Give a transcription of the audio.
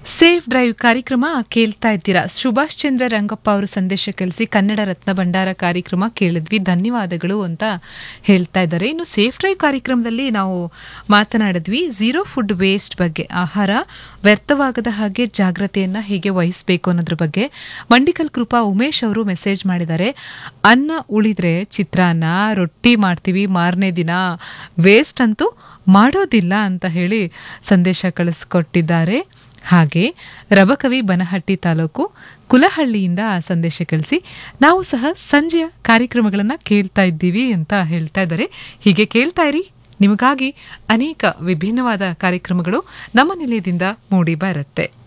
safe drive ಕಾರ್ಯಕ್ರಮ ಕೇಳ್ತಾ ಇದ್ದೀರಾ ಸುಭಾಷ್ ಚಂದ್ರ ರಂಗಪ್ಪ ಅವರು ಸಂದೇಶ ಕಳಿಸಿ ಕನ್ನಡ ರತ್ನ ಭಂಡಾರ ಕಾರ್ಯಕ್ರಮ ಕೇಳಿದ್ವಿ ಧನ್ಯವಾದಗಳು ಅಂತ ಹೇಳ್ತಾ ಇದ್ದಾರೆ ಇನ್ನು ಸೇಫ್ ಡ್ರೈವ್ ಕಾರ್ಯಕ್ರಮದಲ್ಲಿ ನಾವು ಮಾತನಾಡಿದ್ವಿ ಝೀರೋ ಫುಡ್ ವೇಸ್ಟ್ ಬಗ್ಗೆ ಆಹಾರ ವ್ಯರ್ಥವಾಗದ ಹಾಗೆ ಜಾಗ್ರತೆಯನ್ನ ಹೇಗೆ ವಹಿಸಬೇಕು ಅನ್ನೋದ್ರ ಬಗ್ಗೆ ಮಂಡಿಕಲ್ ಕೃಪಾ ಉಮೇಶ್ ಅವರು ಮೆಸೇಜ್ ಮಾಡಿದ್ದಾರೆ ಅನ್ನ ಉಳಿದ್ರೆ ಚಿತ್ರಾನ್ನ ರೊಟ್ಟಿ ಮಾಡ್ತೀವಿ ಮಾರನೇ ದಿನ ವೇಸ್ಟ್ ಅಂತೂ ಮಾಡೋದಿಲ್ಲ ಅಂತ ಹೇಳಿ ಸಂದೇಶ ಕಳಿಸ್ಕೊಟ್ಟಿದ್ದಾರೆ ಹಾಗೆ ರಬಕವಿ ಬನಹಟ್ಟಿ ತಾಲೂಕು ಕುಲಹಳ್ಳಿಯಿಂದ ಸಂದೇಶ ಕಳಿಸಿ ನಾವು ಸಹ ಸಂಜೆಯ ಕಾರ್ಯಕ್ರಮಗಳನ್ನು ಕೇಳ್ತಾ ಇದ್ದೀವಿ ಅಂತ ಹೇಳ್ತಾ ಇದ್ದಾರೆ ಹೀಗೆ ಕೇಳ್ತಾ ಇರಿ ನಿಮಗಾಗಿ ಅನೇಕ ವಿಭಿನ್ನವಾದ ಕಾರ್ಯಕ್ರಮಗಳು ನಮ್ಮ ನಿಲಯದಿಂದ ಮೂಡಿ ಬರುತ್ತೆ